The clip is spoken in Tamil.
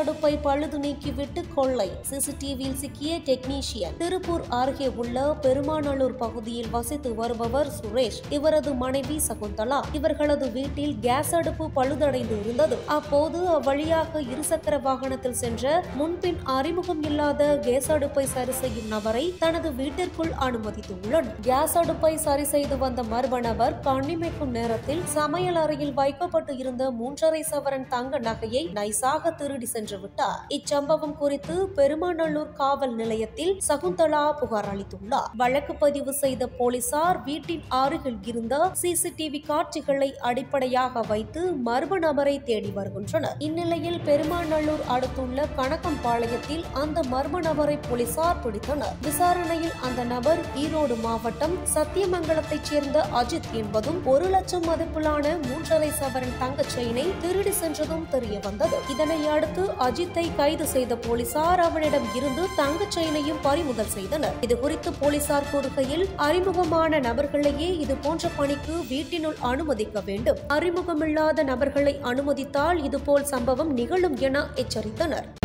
அடுப்பை பழுது நீக்கிவிட்டு கொள்ளை சிசிடிவியில் சிக்கிய டெக்னீஷியன் திருப்பூர் அருகே உள்ள பெருமாநல்லூர் பகுதியில் வசித்து வருபவர் சுரேஷ் இவரது மனைவி சகுந்தலா இவர்களது வீட்டில் கேஸ் அடுப்பு பழுதடைந்து இருந்தது அப்போது அவ்வழியாக இருசக்கர வாகனத்தில் சென்ற முன்பின் அறிமுகம் இல்லாத கேஸ் அடுப்பை சரி செய்யும் நபரை தனது வீட்டிற்குள் அனுமதித்துள்ளனர் கேஸ் அடுப்பை சரி செய்து வந்த மர்ம நபர் கண்ணிமைக்கும் நேரத்தில் சமையல் அறையில் வைக்கப்பட்டு இருந்த மூன்றரை சவரன் தங்க நகையை நைசாக திருடி சென்று விட்டார் இச்சம்பவம் குறித்து பெருமாநல்லூர் காவல் நிலையத்தில் சகுந்தலா புகார் அளித்துள்ளார் வழக்கு பதிவு செய்த போலீசார் வீட்டின் அருகில் இருந்த சிசிடிவி காட்சிகளை அடிப்படையாக வைத்து மர்ம நபரை தேடி வருகின்றனர் இந்நிலையில் பெருமாநல்லூர் அடுத்துள்ள கணக்கம்பாளையத்தில் அந்த மர்ம நபரை போலீசார் பிடித்தனர் விசாரணையில் அந்த நபர் ஈரோடு மாவட்டம் சத்தியமங்கலத்தைச் சேர்ந்த அஜித் என்பதும் ஒரு லட்சம் மதிப்பிலான மூன்றரை சவரன் தங்கச் செயினை திருடி சென்றதும் தெரிய வந்தது இதனை அடுத்து அஜித்தை கைது செய்த போலீசார் அவனிடம் இருந்து தங்கச் செயினையும் பறிமுதல் செய்தனர் இது குறித்து போலீசார் கூறுகையில் அறிமுகமான நபர்களையே இது போன்ற பணிக்கு வீட்டினுள் அனுமதிக்க வேண்டும் அறிமுகமில்லாத நபர்களை அனுமதித்தால் இதுபோல் சம்பவம் நிகழும் என எச்சரித்தனர்